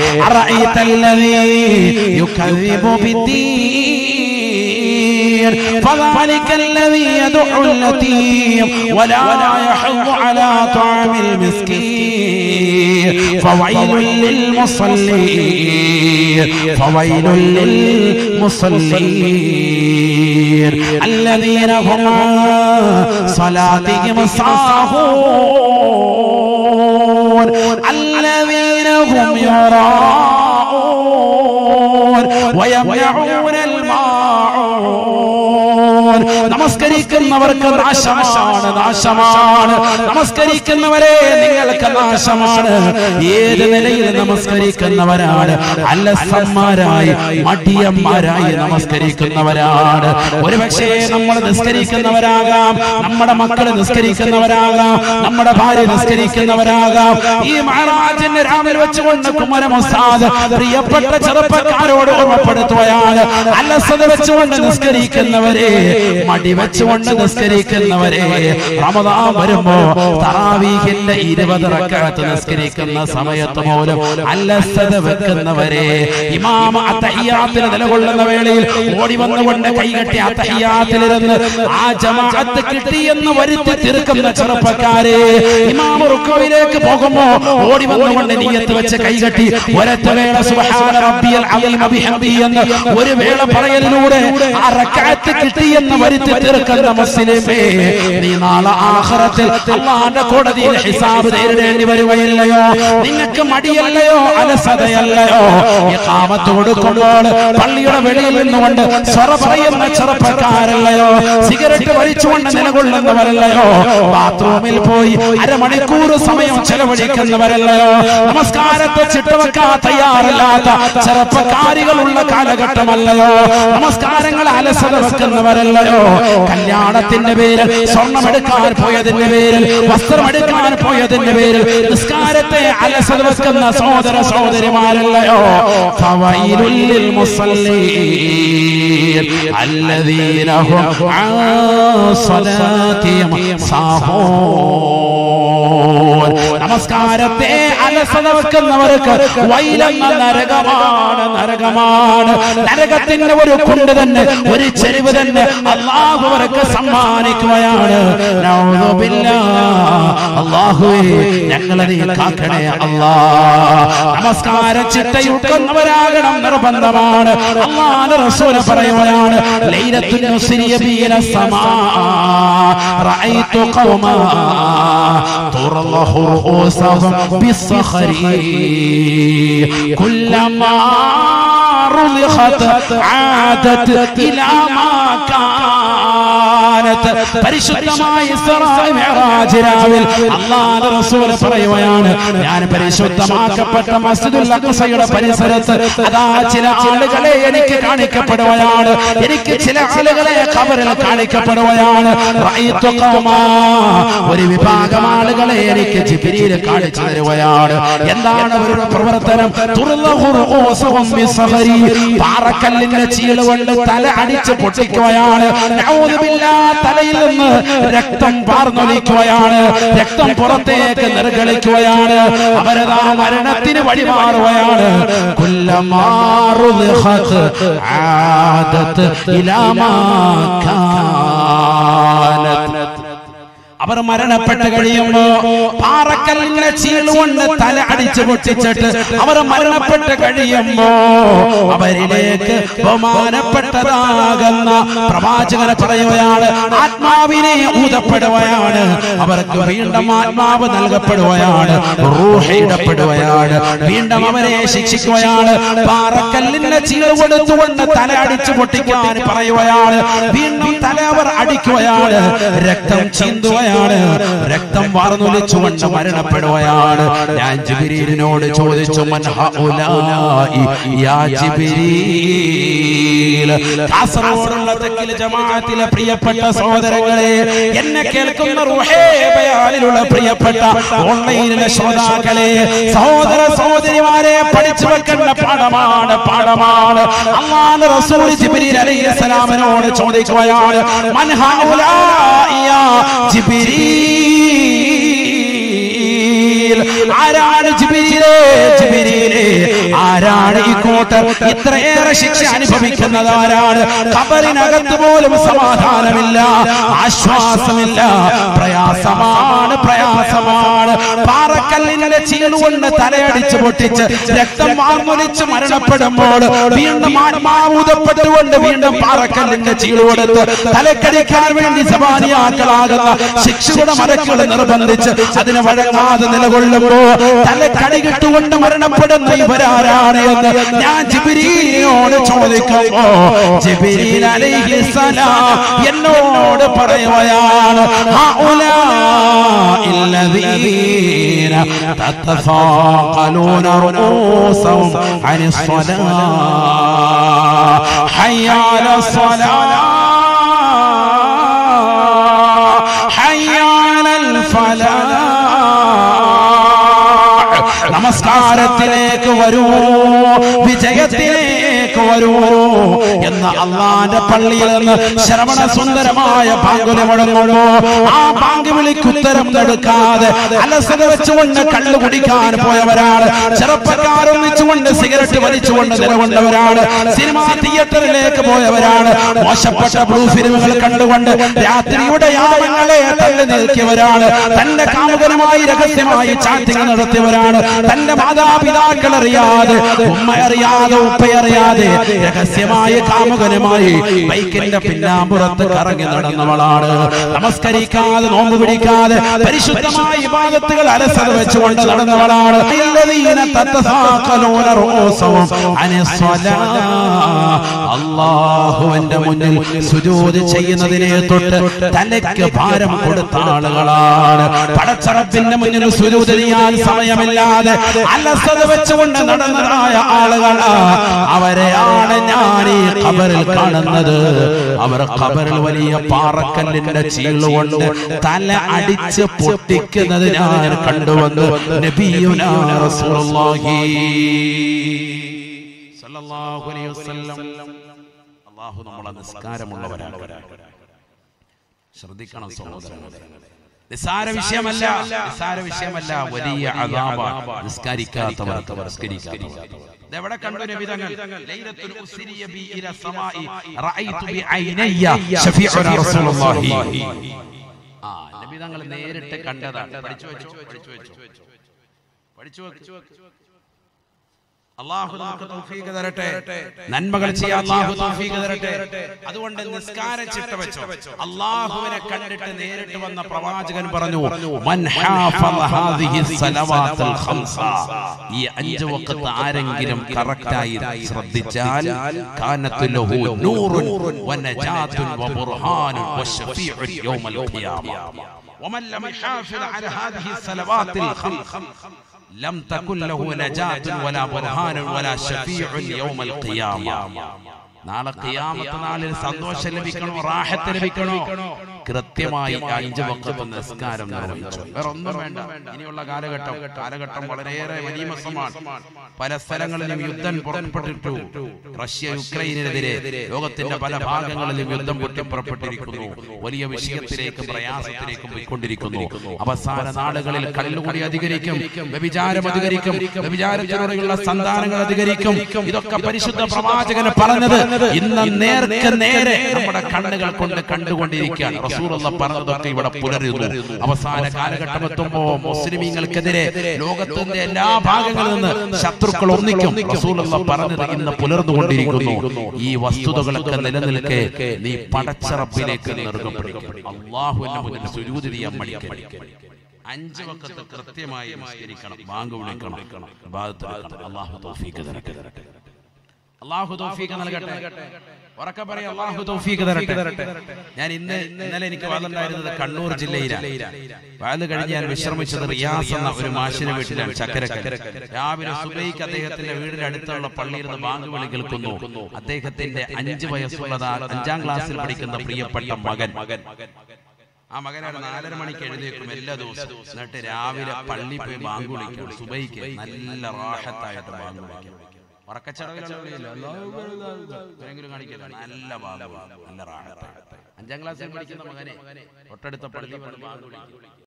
أرأيت الذي يكذب بالدين فذلك الذي يدعو اليتيم ولا يحض على طعام المسكين فويل للمصلين فويل للمصلين الذين هم عن صلاتهم ساهون الذين هم يراءون ويمنعون الماعون നമസ്കരിക്കുന്നവർക്ക് നാശമാണ് നാശമാണ് നമസ്കരിക്കുന്നവരെ നിങ്ങൾക്ക് നാശമാണ് ഏത് നിലയിൽ നമസ്കരിക്കുന്നവരാണ് അല്ലസന്മാരായി മടിയന്മാരായി നമസ്കരിക്കുന്നവരാണ് ഒരുപക്ഷേ നമ്മൾ നിസ്കരിക്കുന്നവരാകാം നമ്മുടെ മക്കൾ നിസ്കരിക്കുന്നവരാകാം നമ്മുടെ ഭാര്യ നിസ്കരിക്കുന്നവരാകാം ഈ മഹാരാജന്റെ രാവിലെ വെച്ചുകൊണ്ട് കുമരമൊസാദ് പ്രിയപ്പെട്ട ചെറുപ്പക്കാരോട് ഓർമ്മപ്പെടുത്തുകയാണ് അലസത വെച്ചുകൊണ്ട് നിസ്കരിക്കുന്നവരെ മടി വെച്ചുകൊണ്ട് നിസ്കരിക്കുന്നവരെ റമദാൻ വരുമ്പോ തറാവീഹിന്റെ ഇരുപത് റക്കാത്ത് നിസ്കരിക്കുന്ന സമയത്ത് പോലും അലസത വെക്കുന്നവരെ ഇമാമ അത്തഹിയാത്തിന് നിലകൊള്ളുന്ന വേളയിൽ ഓടി വന്നുകൊണ്ട് കൈകെട്ടി അത്തഹിയാത്തിലിരുന്ന് ആ ജമാഅത്ത് കിട്ടിയെന്ന് വരുത്തി തീർക്കുന്ന ചെറുപ്പക്കാരെ ഇമാമ റുക്കോയിലേക്ക് പോകുമ്പോ ഓടി വന്നുകൊണ്ട് നീയത്ത് വെച്ച് കൈകെട്ടി ഒരൊറ്റ വേള സുബ്ഹാന റബ്ബിയൽ അലീം ബിഹംദിഹി എന്ന് ഒരു വേള പറയലിലൂടെ ആ റക്അത്ത് കിട്ടിയെന്ന് വരുത്തി തീർക്കുന്ന മുസ്ലിമേ നീ നാളെ ആഖിറത്തിൽ അള്ളാഹുവിന്റെ കോടതിയിൽ ഹിസാബ് നേരിടേണ്ടി വരുകയില്ലയോ നിങ്ങൾക്ക് മടിയല്ലയോ അലസതയല്ലയോ ഇഖാമത്ത് കൊടുക്കുമ്പോൾ പള്ളിയുടെ വെളിയിൽ നിന്നുകൊണ്ട് സ്വറ പറയുന്ന ചെറുപ്പക്കാരല്ലയോ സിഗരറ്റ് വലിച്ചുകൊണ്ട് നിലകൊള്ളുന്നവരല്ലയോ ബാത്റൂമിൽ പോയി അരമണിക്കൂർ സമയം ചെലവഴിക്കുന്നവരല്ലയോ നമസ്കാരത്തെ ചിട്ടവെക്കാൻ തയ്യാറല്ലാത്ത ചെറുപ്പക്കാരികളുള്ള കാലഘട്ടമല്ലയോ നമസ്കാരങ്ങൾ അലസത വെക്കുന്നവരല്ലയോ കല്യാണത്തിന്റെ പേരിൽ സ്വർണം എടുക്കാൻ പോയതിന്റെ പേരിൽ വസ്ത്രം എടുക്കാൻ പോയതിന്റെ പേരിൽ നിസ്കാരത്തെ അലസത വെക്കുന്ന സഹോദര സഹോദരിമാരല്ലയോ ഫവൈലുൽ ലിൽ മുസല്ലീൻ الذين هم عن صلاتهم ساهون നമസ്കാരത്തെ അലസത വെക്കുന്നവർക്ക് വൈലെന്ന നരകമാണ് നരകമാണ് നരകത്തിന്റെ ഒരു കുണ്ട് തന്നെ ഒരു ചെരിവ് തന്നെ അള്ളാഹു അവർക്ക് സമ്മാനിക്കുകയാണ് നൗദുബില്ലാ. അള്ളാഹുവേ ഞങ്ങളെ നീ കാക്കണേ അല്ലാ നമസ്കാര ചിട്ടയുക്കുന്നവരാകണം നിർബന്ധമാണ് അള്ളാഹ് റസൂൽ പറയുകയാണ് ലൈലത്തുൽ മുസ്രിയ ബീന സമാ റഅയ്തു ഖൗമാ തുറല്ലഹു റൂസഹും ബിസ്സഖരി കുല്ലമാ رضخت عادت إلى ما كانت പരിശുദ്ധമായ ഇസ്രാഈൽ മിഅ്റാജ് രാവിൽ അല്ലാഹുവിന്റെ റസൂൽ പറയുകയാണ് ഞാൻ പരിശുദ്ധമാക്കപ്പെട്ട മസ്ജിദുൽ അഖ്സയുടെ പരിസരത്ത് അതാ ചില ആളുകളെ എനിക്ക് കാണിക്കപ്പെടുകയാണ് എനിക്ക് ചില ആളുകളെ ഖബറിൽ കാണിക്കപ്പെടുകയാണ് റഅയ്തു ഖൗമാ ഒരു വിഭാഗം ആളുകളെ എനിക്ക് ജിബ്രീൽ കാണിച്ചു തരുകയാണ് എന്താണ് അവരുടെ പ്രവർത്തനം തുറല്ലഹു റൂസഹും ബിസ്സഹരി പാറക്കല്ലിന്റെ ചീള് കൊണ്ട് തല അടിച്ച് പൊട്ടിക്കുകയാണ് നഊദുബില്ലാ, തലയിൽ നിന്ന് രക്തം പാർന്നൊലിക്കുകയാണ് രക്തം പുറത്തേക്ക് നിർഗളിക്കുകയാണ് അവരതാ മരണത്തിന് വഴിമാറുകയാണ് കുല്ലമാറുദ്ഖത്ത് ആദത്ത് ഇലാമാ കാനത്ത് അവർ മരണപ്പെട്ട് കഴിയുമ്പോ പാറക്കല്ലിന്റെ ചീളുകൊണ്ട് തല അടിച്ചു പൊട്ടിച്ചിട്ട് അവർ മരണപ്പെട്ട് കഴിയുമ്പോ അവരിലേക്ക് ബഹുമാനപ്പെട്ടതാകുന്ന പ്രവാചകനെ പറയുകയാണ് ആത്മാവിനെ ഊതപ്പെടുകയാണ് അവർക്ക് വീണ്ടും ആത്മാവ് നൽകപ്പെടുകയാണ് റൂഹയിടപ്പെടുകയാണ് വീണ്ടും അവരെ ശിക്ഷിക്കുകയാണ് പാറക്കല്ലിന്റെ ചീള് കൊടുത്തുകൊണ്ട് തല അടിച്ചു പൊട്ടിക്കാൻ പറയുകയാണ് വീണ്ടും തല അവർ അടിക്കുകയാണ് രക്തം ചീന്തുകയാണ് രക്തം വാർന്നൊലിച്ചുകൊണ്ട് മരണപ്പെടുകയാണ് ഞാൻ ജിബിരിനോട് ചോദിച്ചു മൻ ഹഉലായി യാ ജിബിരീൽ കാസർഗോഡുള്ള തെക്കിലെ ജമാഅത്തിലെ പ്രിയപ്പെട്ട സഹോദരങ്ങളെ എന്നെ കേൾക്കുന്ന റൂഹേ ബയാനിലുള്ള പ്രിയപ്പെട്ട ഓൺലൈനിലെ ശ്രോതാക്കളെ സഹോദര സഹോദരിമാരെ പഠിച്ചു വെക്കേണ്ട പാഠമാണ് പാഠമാണ് അള്ളാഹ് റസൂൽ ജിബ്രീൽ അലൈഹിസ്സലാമിനോട് ചോദിക്കുകയാണ് മൻ ഹൗലായി യാ ജിബ്രീൽ ആരാണ് ജിബ്രീലേ ജിബ്രീലേ ആ ആരാണ് ഈ കൂട്ടർ ഇത്രയേറെ ശിക്ഷ അനുഭവിക്കുന്നത് ആരാണ് കബറിനകത്ത് പോലും സമാധാനമില്ല ആശ്വാസമില്ല പ്രയാസമാണ് പ്രയാസമാണ് പാറക്കല്ലിന്റെ ചീളുകൊണ്ട് തലയടിച്ച് പൊട്ടിച്ച് രക്തം വാർന്നൊലിച്ച് മരണപ്പെടുമ്പോൾ വീണ്ടും ആത്മാവൂതപ്പെട്ടുകൊണ്ട് വീണ്ടും പാറക്കല്ലിന്റെ ചീള് കൊടുത്ത് തലക്കടിക്കാൻ വേണ്ടി സമാനിയാക്കളാകുന്ന ശിക്ഷയുടെ മരക്കുകൾ നിർബന്ധിച്ച് അതിന് വഴങ്ങാതെ നിലകൊള്ളുമ്പോ തലക്കടികിട്ടുകൊണ്ട് മരണപ്പെടുന്ന ഇവരാരാണ് എന്ന് ഞാൻ ജിബിരിയോട് ചോദിക്കുമ്പോ ജിബിരിൽ അലൈഹിസ്സലാം എന്നോട് പറയുകയാണ് هؤلاء الذين تتثاقلون رؤوسهم عن الصلاة حي على الصلاة حي على الفلاح നമസ്കാരത്തിലേക്ക് വരൂ വിജയത്തിലേക്ക് വരൂ എന്ന അള്ളാന്റെ പള്ളിയിൽ നിന്ന് ശ്രവണ സുന്ദരമായ പാങ്കുലി മുടങ്ങുന്നു ആ പാങ്ക് വിളിക്ക് ഉത്തരം കൊടുക്കാതെ അലസത വെച്ചുകൊണ്ട് കള്ളു കുടിക്കാൻ പോയവരാണ് ചെറുപ്പക്കാരൊന്നിച്ചുകൊണ്ട് സിഗരറ്റ് വലിച്ചുകൊണ്ട് നിലകൊണ്ടവരാണ് സിനിമാ തിയേറ്ററിലേക്ക് പോയവരാണ് മോശപ്പെട്ട ബ്ലൂ ഫിലിമുകൾ കണ്ടുകൊണ്ട് രാത്രിയുടെ യാമങ്ങളെ തള്ളി നിൽക്കിയവരാണ് തന്റെ കാമുകനുമായി രഹസ്യമായി ചാറ്റിംഗ് നടത്തിയവരാണ് തന്റെ മാതാപിതാക്കൾ അറിയാതെ ഉമ്മ അറിയാതെ ഉപ്പ അറിയാതെ രഹസ്യമായ കാമുകനുമായി ബൈക്കിന്റെ പിന്നാമ്പുറത്ത് കറങ്ങി നടന്നവളാണ് നമസ്കരിക്കാതെ നോമ്പ് പിടിക്കാതെ പരിശുദ്ധമായ വിഭാഗത്തുകൾ അലസത വെച്ചുകൊണ്ട് നടന്നവളാണ് الذين تتثاقلون رؤوسهم عن الصلاة അള്ളാഹുവിന്റെ മുന്നിൽ സുജൂദ് ചെയ്യുന്നതിനെ തൊട്ട് തലയ്ക്ക് ഭാരം കൊടുത്ത ആളുകളാണ് പടച്ചറപ്പിന്റെ മുന്നിൽ സുജൂദ് ചെയ്യാൻ സമയമില്ലാതെ അലസത വെച്ചുകൊണ്ട് നടന്നതായ ആളുകളാ അവരെയാണ് ഞാൻ ഈ ഖബറിൽ കാണുന്നത് അവർ ഖബറിൽ വലിയ പാറക്കല്ലിന്റെ ചീളുകൊണ്ട് തല അടിച്ച് പൊട്ടിക്കുന്നത് ഞാൻ കണ്ടുവന്ന് നബിയുനാ റസൂലുള്ളാഹി സല്ലല്ലാഹു അലൈഹി വസല്ലം അല്ലാഹു നമ്മളെ നിസ്കാരമുള്ളവരാണ് ശ്രദ്ധിക്കണം സഹോദരങ്ങളെ നിസ്സാര വിഷയമല്ല നിസ്സാര വിഷയമല്ല വലിയ അതാപ നിസ്കരിക്കാത്തവർക്ക് നിസ്കരിക്കാത്തവർ ഇതെവിടെ കണ്ടു നബി തങ്ങൾ ലൈലത്തുൽ ഉസ്രിയ ബി ഇല സമായി റഅയ്തു ബി ഐനയ്യ ശഫീഉന റസൂലുള്ളാഹി ആ നബി തങ്ങൾ നേരിട്ട് കണ്ടതാണ് പഠിച്ചു വെച്ചു പഠിച്ചു വെച്ചു പഠിച്ചു വെച്ചു അള്ളാഹു നമുക്ക് തൗഫീഖ് തരട്ടെ നന്മകൾ ചെയ്യാൻ അള്ളാഹു തൗഫീഖ് തരട്ടെ അതുകൊണ്ട് നിസ്കാരം ചിട്ട വെച്ചോ അള്ളാഹുവിനെ കണ്ടിട്ട് നേരിട്ട് വന്ന പ്രവാചകൻ പറഞ്ഞു മൻ ഹാഫള ഹാദിഹി സലവാത്തുൽ ഖംസ ഈ അഞ്ച് വഖത്ത് ആരെങ്കിലും കറക്റ്റായി ശ്രദ്ധിച്ചാൽ കാനത്തു ലഹു നൂറുൻ വനജാത്തുൻ വബുർഹാനുൻ വശഫീഉൻ യൗമൽ ഖിയാമ ومن لم يحافظ على هذه الصلوات الخمس لم تكن له نجاة ولا برهان ولا شفيع يوم القيامة നാളെ ഖിയാമത്ത് നാളിൽ സന്തോഷം ലഭിക്കണോ റാഹത്ത് ലഭിക്കണോ കൃത്യമായി അഞ്ച് വക്കത്ത് നിസ്കാരം നിർവഹിച്ചു വേറെ ഒന്നും വേണ്ട ഇനിയുള്ള കാലഘട്ടം കാലഘട്ടം വളരെയേറെ വലിയമസമാണ് പല സ്ഥലങ്ങളിലും യുദ്ധം പുറപ്പെട്ടിട്ടു റഷ്യ യുക്രൈനെതിരെ ലോകത്തിന്റെ പല ഭാഗങ്ങളിലും യുദ്ധം പൊട്ടിപ്പുറപ്പെട്ടിരിക്കുന്നു വലിയ വിഷയത്തിലേക്കും പ്രയാസത്തിലേക്കും പോയിക്കൊണ്ടിരിക്കുന്നു അവസാന നാളുകളിൽ കല്ലുകൂടി അധികരിക്കും വ്യഭിചാരം അധികരിക്കും വ്യഭിചാരത്തിലൂടെയുള്ള സന്താനങ്ങൾ അധികരിക്കും ഇതൊക്കെ പരിശുദ്ധ പ്രവാചകന് പറഞ്ഞത് ഇന്ന് നേർക്ക് നേരെ നമ്മുടെ കണ്ണുകൾ കൊണ്ട് കണ്ടുകൊണ്ടിരിക്കുകയാണ് റസൂലുള്ള പറഞ്ഞതൊക്കെ ഇവിടെ പുലരുന്നു അവസാന കാലഘട്ടം എത്തുമ്പോ മുസ്ലിമീങ്ങൾക്കെതിരെ ലോകത്തിന്റെ എല്ലാ ഭാഗങ്ങളിൽ നിന്ന് ശത്രുക്കൾ ഒന്നിക്കും റസൂലുള്ള പറഞ്ഞത് ഇന്ന് പുലർന്നുകൊണ്ടിരിക്കുന്നു ഈ വസ്തുതകളൊക്കെ നിലനിൽക്കെ നീ പടച്ചറപ്പിലേക്ക് നെറുകം പിടിക്കും അള്ളാഹുവിന്റെ മുന്നിൽ സുരൂതി ചെയ്യാൻ മടിക്കും അഞ്ച് വക്കത്ത് കൃത്യമായി നമസ്കരിക്കണം ബാങ്ക് വിളിക്കണം ഇബാദത്ത് അള്ളാഹു തൗഫീഖ് തരട്ടെ അള്ളാഹു തൗഫീഖ് നൽകട്ടെ ഉറക്കെ പറയാം അള്ളാഹു തൗഫീഖ് തരട്ടെ ഞാൻ ഇന്ന് ഇന്നലെ എനിക്ക് വാദമുണ്ടായിരുന്നത് കണ്ണൂർ ജില്ലയിലാണ് വാത് കഴിഞ്ഞ് ഞാൻ വിശ്രമിച്ചത് റിയാസ് എന്ന ഒരു മാഷിന്റെ വീട്ടിലാണ് ചക്കരക്കര രാവിലെ സുബൈക്ക് അദ്ദേഹത്തിന്റെ വീടിന്റെ അടുത്തുള്ള പള്ളിയിൽ നിന്ന് ബാങ്ക് വിളി കേൾക്കുന്നു അദ്ദേഹത്തിന്റെ അഞ്ച് വയസ്സുള്ളതാ അഞ്ചാം ക്ലാസ്സിൽ പഠിക്കുന്ന പ്രിയപ്പെട്ട മകൻ ആ മകനാണ് നാലര മണിക്ക് എഴുന്നേക്കും എല്ലാ ദിവസവും എന്നിട്ട് രാവിലെ പള്ളി പോയി ബാങ്ക് വിളിക്കും സുബൈക്ക് നല്ല റാഹത്തായിട്ട് ബാങ്ക് വിളിക്കും ഉറക്കച്ചടവിലെങ്കിലും കാണിക്കില്ല നല്ല ബാങ്ക് നല്ല റാഹത്തായിട്ട് അഞ്ചാം ക്ലാസ്സിൽ പഠിക്കുന്ന മകനെ തൊട്ടടുത്ത പള്ളി ബാങ്ക് വിളിക്കും